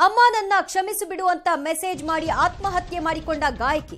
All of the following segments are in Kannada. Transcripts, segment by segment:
ಅಮ್ಮ ನನ್ನ ಕ್ಷಮಿಸಿ ಬಿಡು ಅಂತ ಮೆಸೇಜ್ ಮಾಡಿ ಆತ್ಮಹತ್ಯೆ ಮಾಡಿಕೊಂಡ ಗಾಯಕಿ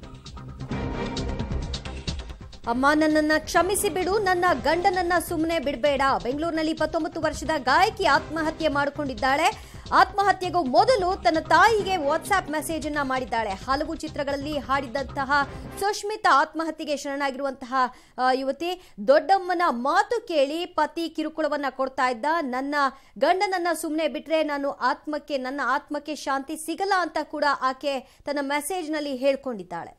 ಅಮ್ಮ ನನ್ನನ್ನ ಕ್ಷಮಿಸಿ ಬಿಡು ನನ್ನ ಗಂಡನನ್ನ ಸುಮ್ಮನೆ ಬಿಡಬೇಡ ಬೆಂಗಳೂರಿನಲ್ಲಿ ಇಪ್ಪತ್ತೊಂಬತ್ತು ವರ್ಷದ ಗಾಯಕಿ ಆತ್ಮಹತ್ಯೆ ಮಾಡಿಕೊಂಡಿದ್ದಾಳೆ ಆತ್ಮಹತ್ಯೆಗೂ ಮೊದಲು ತನ್ನ ತಾಯಿಗೆ ವಾಟ್ಸ್ಆಪ್ ಮೆಸೇಜ್ ಅನ್ನ ಮಾಡಿದ್ದಾಳೆ ಹಲವು ಚಿತ್ರಗಳಲ್ಲಿ ಹಾಡಿದಂತಹ ಸುಷ್ಮಿತಾ ಆತ್ಮಹತ್ಯೆಗೆ ಶರಣಾಗಿರುವಂತಹ ಆ, ಯುವತಿ ದೊಡ್ಡಮ್ಮನ ಮಾತು ಕೇಳಿ ಪತಿ ಕಿರುಕುಳವನ್ನ ಕೊಡ್ತಾ ಇದ್ದ ನನ್ನ ಗಂಡನನ್ನ ಸುಮ್ಮನೆ ಬಿಟ್ರೆ ನಾನು ಆತ್ಮಕ್ಕೆ ನನ್ನ ಆತ್ಮಕ್ಕೆ ಶಾಂತಿ ಸಿಗಲ್ಲ ಅಂತ ಕೂಡ ಆಕೆ ತನ್ನ ಮೆಸೇಜ್ನಲ್ಲಿ ಹೇಳ್ಕೊಂಡಿದ್ದಾಳೆ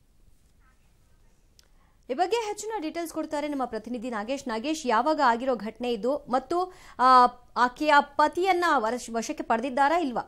ಈ ಬಗ್ಗೆ ಹೆಚ್ಚಿನ ಡೀಟೇಲ್ಸ್ ಕೊಡ್ತಾರೆ ನಮ್ಮ ಪ್ರತಿನಿಧಿ ನಾಗೇಶ್ ನಾಗೇಶ್ ಯಾವಾಗ ಆಗಿರೋ ಘಟನೆ ಇದು ಮತ್ತು ಆ, ಆಕೆಯ ಪತಿಯನ್ನ ವರಶ್- ವಶಕ್ಕೆ ಪಡೆದಿದ್ದಾರಾ ಇಲ್ವಾ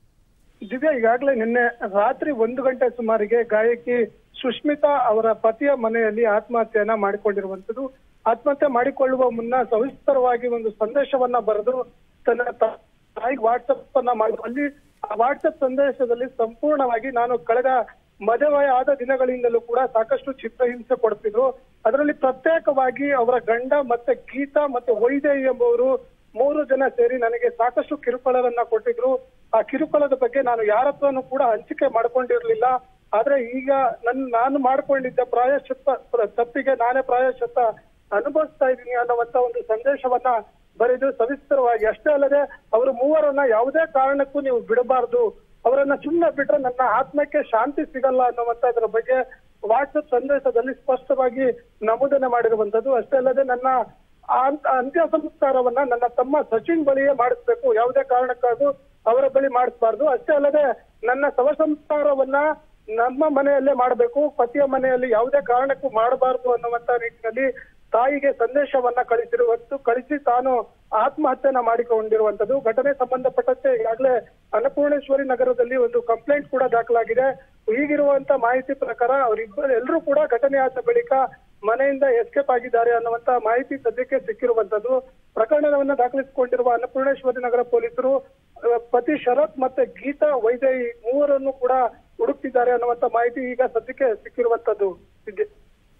ದಿವ್ಯಾ ಈಗಾಗಲೇ ನಿನ್ನೆ ರಾತ್ರಿ ಒಂದು ಗಂಟೆ ಸುಮಾರಿಗೆ ಗಾಯಕಿ ಸುಷ್ಮಿತಾ ಅವರ ಪತಿಯ ಮನೆಯಲ್ಲಿ ಆತ್ಮಹತ್ಯೆಯನ್ನ ಮಾಡಿಕೊಂಡಿರುವಂತದ್ದು ಆತ್ಮಹತ್ಯೆ ಮಾಡಿಕೊಳ್ಳುವ ಮುನ್ನ ಸವಿಸ್ತರವಾಗಿ ಒಂದು ಸಂದೇಶವನ್ನ ಬರೆದು ತನ್ನ ತ- ತಾಯಿಗೆ ವಾಟ್ಸಪ್ ಅನ್ನ ಮಾಡಿ ಅಲ್ಲಿ ಆ ವಾಟ್ಸಪ್ ಸಂದೇಶದಲ್ಲಿ ಸಂಪೂರ್ಣವಾಗಿ ನಾನು ಕಳೆದ ಮದುವೆ ಆದ ದಿನಗಳಿಂದಲೂ ಕೂಡ ಸಾಕಷ್ಟು ಚಿತ್ರಹಿಂಸೆ ಕೊಡ್ತಿದ್ರು ಅದರಲ್ಲಿ ಪ್ರತ್ಯೇಕವಾಗಿ ಅವರ ಗಂಡ ಮತ್ತೆ ಗೀತಾ ಮತ್ತೆ ವೈದೇಹಿ ಎಂಬುವರು ಮೂರು ಜನ ಸೇರಿ ನನಗೆ ಸಾಕಷ್ಟು ಕಿರುಕುಳವನ್ನ ಕೊಟ್ಟಿದ್ರು ಆ ಕಿರುಕುಳದ ಬಗ್ಗೆ ನಾನು ಯಾರ ಹತ್ರನೂ ಕೂಡ ಹಂಚಿಕೆ ಮಾಡ್ಕೊಂಡಿರ್ಲಿಲ್ಲ ಆದ್ರೆ ಈಗ ನನ್ ನಾನು ಮಾಡ್ಕೊಂಡಿದ್ದ ಪ್ರಾಯಶ್ಚಿತ್ತ ಪ್ರ- ತಪ್ಪಿಗೆ ನಾನೇ ಪ್ರಾಯಶ್ಚಿತ್ತ ಅನುಭವಿಸ್ತಾ ಇದ್ದೀನಿ ಅನ್ನುವಂತ ಒಂದು ಸಂದೇಶವನ್ನ ಬರೆದು ಸವಿಸ್ತರವಾಗಿ ಅಷ್ಟೇ ಅಲ್ಲದೆ ಅವರು ಮೂವರನ್ನ ಯಾವುದೇ ಕಾರಣಕ್ಕೂ ನೀವು ಬಿಡಬಾರ್ದು ಅವರನ್ನ ಸುಮ್ಮನೆ ಬಿಟ್ರೆ ನನ್ನ ಆತ್ಮಕ್ಕೆ ಶಾಂತಿ ಸಿಗಲ್ಲ ಅನ್ನುವಂತದ್ರ ಬಗ್ಗೆ ವಾಟ್ಸಪ್ ಸಂದೇಶದಲ್ಲಿ ಸ್ಪಷ್ಟವಾಗಿ ನಮೂದನೆ ಮಾಡಿರುವಂತದ್ದು ಅಷ್ಟೇ ಅಲ್ಲದೆ ನನ್ನ ಆ ಅಂತ್- ಅಂತ್ಯ ಸಂಸ್ಕಾರವನ್ನ ನನ್ನ ತಮ್ಮ ಸಚಿನ್ ಬಳಿಯೇ ಮಾಡಿಸ್ಬೇಕು ಯಾವುದೇ ಕಾರಣಕ್ಕಾಗೂ ಅವರ ಬಳಿ ಮಾಡಿಸಬಾರ್ದು ಅಷ್ಟೇ ಅಲ್ಲದೆ ನನ್ನ ಶವ ಸಂಸ್ಕಾರವನ್ನ ನಮ್ಮ ಮನೆಯಲ್ಲೇ ಮಾಡಬೇಕು ಪತಿಯ ಮನೆಯಲ್ಲಿ ಯಾವುದೇ ಕಾರಣಕ್ಕೂ ಮಾಡಬಾರದು ಅನ್ನುವಂತ ನಿಟ್ಟಿನಲ್ಲಿ ತಾಯಿಗೆ ಸಂದೇಶವನ್ನ ಕಳಿಸಿರುವತ್ತು ಕಳಿಸಿ ತಾನು ಆತ್ಮಹತ್ಯೆನ ಮಾಡಿಕೊಂಡಿರುವಂತದ್ದು ಘಟನೆ ಸಂಬಂಧಪಟ್ಟಂತೆ ಈಗಾಗಲೇ ಅನ್ನಪೂರ್ಣೇಶ್ವರಿ ನಗರದಲ್ಲಿ ಒಂದು ಕಂಪ್ಲೇಂಟ್ ಕೂಡ ದಾಖಲಾಗಿದೆ ಈಗಿರುವಂತ ಮಾಹಿತಿ ಪ್ರಕಾರ ಅವರಿಬ್ಬರು ಎಲ್ಲರೂ ಕೂಡ ಘಟನೆ ಆದ ಬಳಿಕ ಮನೆಯಿಂದ ಎಸ್ಕೇಪ್ ಆಗಿದ್ದಾರೆ ಅನ್ನುವಂತ ಮಾಹಿತಿ ಸದ್ಯಕ್ಕೆ ಸಿಕ್ಕಿರುವಂತದ್ದು ಪ್ರಕರಣವನ್ನ ದಾಖಲಿಸಿಕೊಂಡಿರುವ ಅನ್ನಪೂರ್ಣೇಶ್ವರಿ ನಗರ ಪೊಲೀಸರು ಅಹ್, ಪತಿ ಶರತ್ ಮತ್ತೆ ಗೀತಾ ವೈದೇಹಿ ಮೂವರನ್ನು ಕೂಡ ಹುಡುಕ್ತಿದ್ದಾರೆ ಅನ್ನುವಂತ ಮಾಹಿತಿ ಈಗ ಸದ್ಯಕ್ಕೆ ಸಿಕ್ಕಿರುವಂತದ್ದು ವಿದ್ಯೆ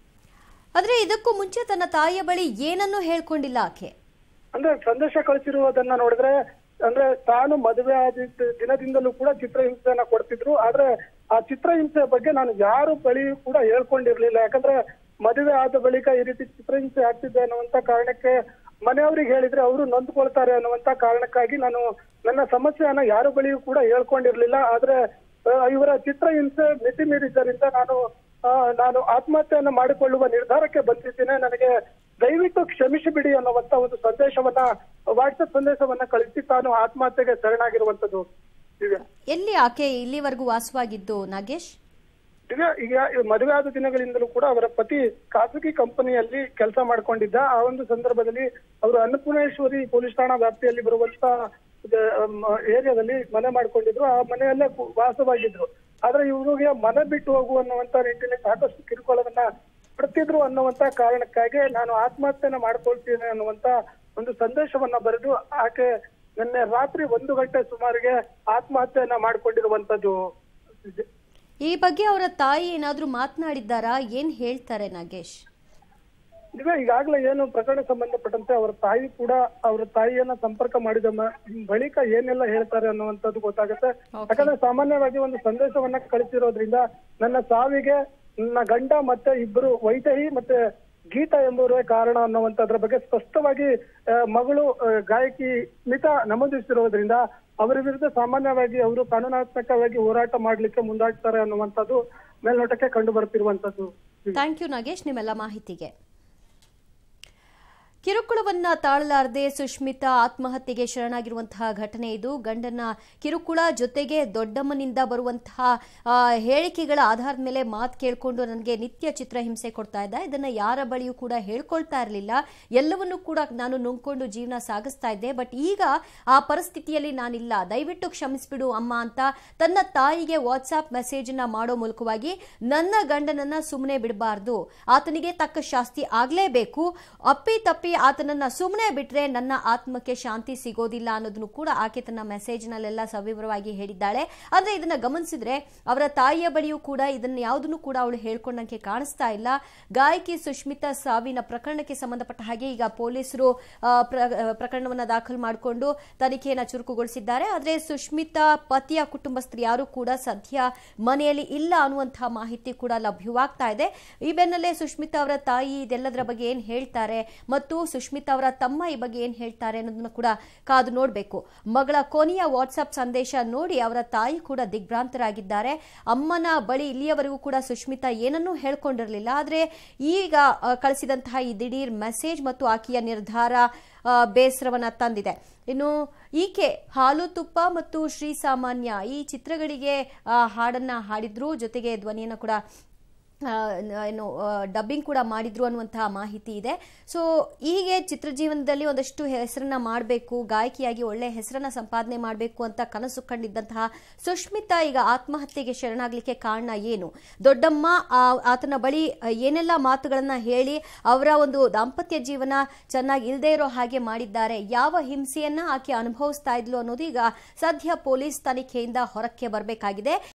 ಆದ್ರೆ ಇದಕ್ಕೂ ಮುಂಚೆ ತನ್ನ ತಾಯಿಯ ಬಳಿ ಏನನ್ನೂ ಹೇಳ್ಕೊಂಡಿಲ್ಲ ಆಕೆ ಅಂದ್ರೆ ಸಂದೇಶ ಕಳಿಸಿರುವುದನ್ನ ನೋಡಿದ್ರೆ ಅಂದ್ರೆ ತಾನು ಮದುವೆ ಆದ ದಿನದಿಂದಲೂ ಕೂಡ ಚಿತ್ರಹಿಂಸೆಯನ್ನ ಕೊಡ್ತಿದ್ರು ಆದ್ರೆ ಆ ಚಿತ್ರಹಿಂಸೆ ಬಗ್ಗೆ ನಾನು ಯಾರು ಬಳಿಯೂ ಕೂಡ ಹೇಳ್ಕೊಂಡಿರ್ಲಿಲ್ಲ ಯಾಕಂದ್ರೆ ಮದುವೆ ಆದ ಬಳಿಕ ಈ ರೀತಿ ಚಿತ್ರಹಿಂಸೆ ಆಗ್ತಿದೆ ಅನ್ನುವಂತ ಕಾರಣಕ್ಕೆ ಮನೆಯವ್ರಿಗೆ ಹೇಳಿದ್ರೆ ಅವರು ನೊಂದ್ಕೊಳ್ತಾರೆ ಅನ್ನುವಂತ ಕಾರಣಕ್ಕಾಗಿ ನಾನು ನನ್ನ ಸಮಸ್ಯೆಯನ್ನ ಯಾರು ಬಳಿಯೂ ಕೂಡ ಹೇಳ್ಕೊಂಡಿರ್ಲಿಲ್ಲ ಆದ್ರೆ ಆ, ಇವರ ಚಿತ್ರಹಿಂಸೆ ಮಿತಿ ಮೀರಿದ್ದರಿಂದ ನಾನು ಆ, ನಾನು ಆತ್ಮಹತ್ಯೆಯನ್ನ ಮಾಡಿಕೊಳ್ಳುವ ನಿರ್ಧಾರಕ್ಕೆ ಬಂದಿದ್ದೇನೆ ನನಗೆ ದಯವಿಟ್ಟು ಕ್ಷಮಿಸಿ ಬಿಡಿ ಅನ್ನುವಂತ ಒಂದು ಸಂದೇಶವನ್ನ ವಾಟ್ಸಪ್ ಸಂದೇಶವನ್ನ ಕಳಿಸಿ ತಾನು ಆತ್ಮಹತ್ಯೆಗೆ ಶರಣಾಗಿರುವಂತದ್ದು ದಿವ್ಯಾ ಎಲ್ಲಿ ಆಕೆ ಇಲ್ಲಿವರೆಗೂ ವಾಸವಾಗಿದ್ದು ನಾಗೇಶ್ ದಿವ್ಯಾ ಈಗ ಮದುವೆ ಆದ ದಿನಗಳಿಂದಲೂ ಕೂಡ ಅವರ ಪತಿ ಖಾಸಗಿ ಕಂಪನಿಯಲ್ಲಿ ಕೆಲಸ ಮಾಡ್ಕೊಂಡಿದ್ದ ಆ ಒಂದು ಸಂದರ್ಭದಲ್ಲಿ ಅವರು ಅನ್ನಪೂರ್ಣೇಶ್ವರಿ ಪೊಲೀಸ್ ಠಾಣಾ ವ್ಯಾಪ್ತಿಯಲ್ಲಿ ಬರುವಂತ ಏರಿಯಾದಲ್ಲಿ ಮನೆ ಮಾಡ್ಕೊಂಡಿದ್ರು ಆ ಮನೆಯಲ್ಲೇ ಕು- ವಾಸವಾಗಿದ್ರು ಆದ್ರೆ ಇವ್ರಿಗೆ ಮನೆ ಬಿಟ್ಟು ಹೋಗು ಅನ್ನುವಂತ ನಿಟ್ಟಿನಲ್ಲಿ ಸಾಕಷ್ಟು ಕಿರುಕುಳವನ್ನ ಪಡ್ತಿದ್ರು ಅನ್ನುವಂತ ಕಾರಣಕ್ಕಾಗಿ ನಾನು ಆತ್ಮಹತ್ಯೆನ ಮಾಡ್ಕೊಳ್ತೀನಿ ಅನ್ನುವಂತ ಒಂದು ಸಂದೇಶವನ್ನ ಬರೆದು ಆಕೆ ನಿನ್ನೆ ರಾತ್ರಿ ಒಂದು ಗಂಟೆ ಸುಮಾರಿಗೆ ಆತ್ಮಹತ್ಯೆಯನ್ನ ಮಾಡ್ಕೊಂಡಿರುವಂತದ್ದು ಈ ಬಗ್ಗೆ ಅವರ ತಾಯಿ ಏನಾದ್ರೂ ಮಾತನಾಡಿದ್ದಾರಾ ಏನ್ ಹೇಳ್ತಾರೆ ನಾಗೇಶ್ ಈಗ ಈಗಾಗಲೇ ಏನು ಪ್ರಕರಣ ಸಂಬಂಧಪಟ್ಟಂತೆ ಅವರ ತಾಯಿ ಕೂಡ ಅವರ ತಾಯಿಯನ್ನ ಸಂಪರ್ಕ ಮಾಡಿದ ಮ- ಬಳಿಕ ಏನೆಲ್ಲ ಹೇಳ್ತಾರೆ ಅನ್ನುವಂಥದ್ದು ಗೊತ್ತಾಗುತ್ತೆ ಯಾಕಂದ್ರೆ ಸಾಮಾನ್ಯವಾಗಿ ಒಂದು ಸಂದೇಶವನ್ನ ಕಳಿಸಿರೋದ್ರಿಂದ ನನ್ನ ಸಾವಿಗೆ ನನ್ನ ಗಂಡ ಮತ್ತೆ ಇಬ್ಬರು ವೈದೇಹಿ ಮತ್ತೆ ಗೀತಾ ಎಂಬುವರೇ ಕಾರಣ ಅನ್ನುವಂಥದ್ರ ಬಗ್ಗೆ ಸ್ಪಷ್ಟವಾಗಿ ಆ, ಮಗಳು ಆ, ಗಾಯಕಿ ಸ್ಮಿತಾ ನಮೂದಿಸಿರೋದ್ರಿಂದ ಅವರ ವಿರುದ್ಧ ಸಾಮಾನ್ಯವಾಗಿ ಅವರು ಕಾನೂನಾತ್ಮಕವಾಗಿ ಹೋರಾಟ ಮಾಡ್ಲಿಕ್ಕೆ ಮುಂದಾಗ್ತಾರೆ ಅನ್ನುವಂಥದ್ದು ಮೇಲ್ನೋಟಕ್ಕೆ ಕಂಡು ಬರ್ತಿರುವಂತದ್ದು ಥ್ಯಾಂಕ್ ಯು ನಾಗೇಶ್ ನಿಮ್ಮೆಲ್ಲ ಮಾಹಿತಿಗೆ ಕಿರುಕುಳವನ್ನ ತಾಳಲಾರದೆ ಸುಷ್ಮಿತಾ ಆತ್ಮಹತ್ಯೆಗೆ ಶರಣಾಗಿರುವಂತಹ ಘಟನೆ ಇದು ಗಂಡನ ಕಿರುಕುಳ ಜೊತೆಗೆ ದೊಡ್ಡಮ್ಮನಿಂದ ಬರುವಂತಹ ಆ, ಹೇಳಿಕೆಗಳ ಆಧಾರದ ಮೇಲೆ ಮಾತು ಕೇಳಿಕೊಂಡು ನನಗೆ ನಿತ್ಯ ಚಿತ್ರಹಿಂಸೆ ಕೊಡ್ತಾ ಇದ್ದ ಇದನ್ನ ಯಾರ ಬಳಿಯೂ ಕೂಡ ಹೇಳ್ಕೊಳ್ತಾ ಇರಲಿಲ್ಲ ಎಲ್ಲವನ್ನೂ ಕೂಡ ನಾನು ನುಂಗ್ಕೊಂಡು ಜೀವನ ಸಾಗಿಸ್ತಾ ಇದ್ದೆ ಬಟ್ ಈಗ ಆ ಪರಿಸ್ಥಿತಿಯಲ್ಲಿ ನಾನಿಲ್ಲ ದಯವಿಟ್ಟು ಕ್ಷಮಿಸ್ಬಿಡು ಅಮ್ಮ ಅಂತ ತನ್ನ ತಾಯಿಗೆ ವಾಟ್ಸ್ಆಪ್ ಮೆಸೇಜ್ ಅನ್ನ ಮಾಡೋ ಮೂಲಕವಾಗಿ ನನ್ನ ಗಂಡನನ್ನ ಸುಮ್ಮನೆ ಬಿಡಬಾರ್ದು ಆತನಿಗೆ ತಕ್ಕ ಶಾಸ್ತಿ ಆಗ್ಲೇಬೇಕು ಅಪ್ಪಿ ತಪ್ಪಿ ಆತನನ್ನ ಸುಮ್ಮನೆ ಬಿಟ್ರೆ ನನ್ನ ಆತ್ಮಕ್ಕೆ ಶಾಂತಿ ಸಿಗೋದಿಲ್ಲ ಅನ್ನೋದನ್ನು ಕೂಡ ಆಕೆ ತನ್ನ ಮೆಸೇಜ್ನಲ್ಲೆಲ್ಲ ಸವಿವರವಾಗಿ ಹೇಳಿದ್ದಾಳೆ ಆದ್ರೆ ಇದನ್ನ ಗಮನಿಸಿದ್ರೆ ಅವರ ತಾಯಿಯ ಬಳಿಯೂ ಕೂಡ ಇದನ್ನ ಯಾವುದನ್ನು ಕೂಡ ಅವಳು ಹೇಳ್ಕೊಂಡಂಗೆ ಕಾಣಿಸ್ತಾ ಇಲ್ಲ ಗಾಯಕಿ ಸುಷ್ಮಿತಾ ಸಾವಿನ ಪ್ರಕರಣಕ್ಕೆ ಸಂಬಂಧಪಟ್ಟ ಹಾಗೆ ಈಗ ಪೊಲೀಸರು ಆ, ಪ್ರ- ಆ, ಪ್ರಕರಣವನ್ನ ದಾಖಲು ಮಾಡಿಕೊಂಡು ತನಿಖೆಯನ್ನ ಚುರುಕುಗೊಳಿಸಿದ್ದಾರೆ ಆದ್ರೆ ಸುಷ್ಮಿತಾ ಪತಿಯ ಕುಟುಂಬಸ್ಥರು ಯಾರು ಕೂಡ ಸದ್ಯ ಮನೆಯಲ್ಲಿ ಇಲ್ಲ ಅನ್ನುವಂತಹ ಮಾಹಿತಿ ಕೂಡ ಲಭ್ಯವಾಗ್ತಾ ಇದೆ ಈ ಬೆನ್ನಲ್ಲೇ ಸುಷ್ಮಿತಾ ಅವರ ತಾಯಿ ಇದೆಲ್ಲದರ ಬಗ್ಗೆ ಏನ್ ಹೇಳ್ತಾರೆ ಮತ್ತು ಸುಷ್ಮಿತಾ ಅವರ ತಮ್ಮ ಈ ಬಗ್ಗೆ ಏನ್ ಹೇಳ್ತಾರೆ ಅನ್ನೋದನ್ನ ಕೂಡ ಕಾದು ನೋಡಬೇಕು ಮಗಳ ಕೊನೆಯ ವಾಟ್ಸ್ಆಪ್ ಸಂದೇಶ ನೋಡಿ ಅವರ ತಾಯಿ ಕೂಡ ದಿಗ್ಭ್ರಾಂತರಾಗಿದ್ದಾರೆ ಅಮ್ಮನ ಬಳಿ ಇಲ್ಲಿಯವರೆಗೂ ಕೂಡ ಸುಷ್ಮಿತಾ ಏನನ್ನೂ ಹೇಳ್ಕೊಂಡಿರಲಿಲ್ಲ ಆದ್ರೆ ಈಗ ಆ, ಕಳಿಸಿದಂತಹ ಈ ದಿಢೀರ್ ಮೆಸೇಜ್ ಮತ್ತು ಆಕೆಯ ನಿರ್ಧಾರ ಆ, ಬೇಸರವನ್ನ ತಂದಿದೆ ಇನ್ನು ಈಕೆ ಹಾಲು ತುಪ್ಪ ಮತ್ತು ಶ್ರೀ ಸಾಮಾನ್ಯ ಈ ಚಿತ್ರಗಳಿಗೆ ಆ, ಹಾಡನ್ನ ಹಾಡಿದ್ರು ಜೊತೆಗೆ ಧ್ವನಿಯನ್ನು ಕೂಡ ಆ, ಏನು ಡಬ್ಬಿಂಗ್ ಕೂಡ ಮಾಡಿದ್ರು ಅನ್ನುವಂತಹ ಮಾಹಿತಿ ಇದೆ ಸೊ ಹೀಗೆ ಚಿತ್ರಜೀವನದಲ್ಲಿ ಒಂದಷ್ಟು ಹೆಸರನ್ನ ಮಾಡಬೇಕು ಗಾಯಕಿಯಾಗಿ ಒಳ್ಳೆ ಹೆಸರನ್ನ ಸಂಪಾದನೆ ಮಾಡಬೇಕು ಅಂತ ಕನಸು ಕಂಡಿದ್ದಂತಹ ಸುಷ್ಮಿತಾ ಈಗ ಆತ್ಮಹತ್ಯೆಗೆ ಶರಣಾಗ್ಲಿಕ್ಕೆ ಕಾರಣ ಏನು ದೊಡ್ಡಮ್ಮ ಆ, ಆತನ ಬಳಿ ಆ, ಏನೆಲ್ಲ ಮಾತುಗಳನ್ನ ಹೇಳಿ ಅವರ ಒಂದು ದಾಂಪತ್ಯ ಜೀವನ ಚೆನ್ನಾಗಿ ಇಲ್ಲದೆ ಇರೋ ಹಾಗೆ ಮಾಡಿದ್ದಾರೆ ಯಾವ ಹಿಂಸೆಯನ್ನ ಆಕೆ ಅನುಭವಿಸ್ತಾ ಇದ್ಲು ಅನ್ನೋದು ಈಗ ಸದ್ಯ ಪೊಲೀಸ್ ತನಿಖೆಯಿಂದ ಹೊರಕ್ಕೆ ಬರಬೇಕಾಗಿದೆ